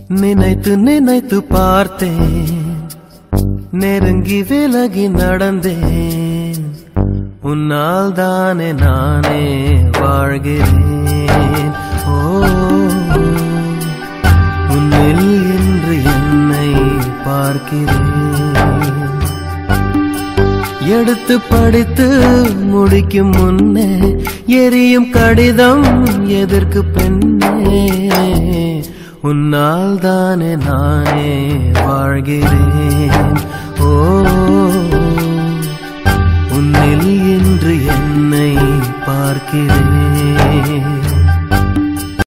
நினைத்து நினைத்து பார்த்தேன் நெருங்கி விலகி நடந்தேன் உன்னால் தானே நானே வாழ்கிறேன் ஓ உன்னில் இன்று என்னை பார்க்கிறேன் எடுத்து படித்து முடிக்கும் முன்னே எரியும் கடிதம் எதற்கு பெண்ணே உன்னால் தானே நானே வாழ்கிறேன் ஓ உன்னில் இன்று என்னை பார்க்கிறேன்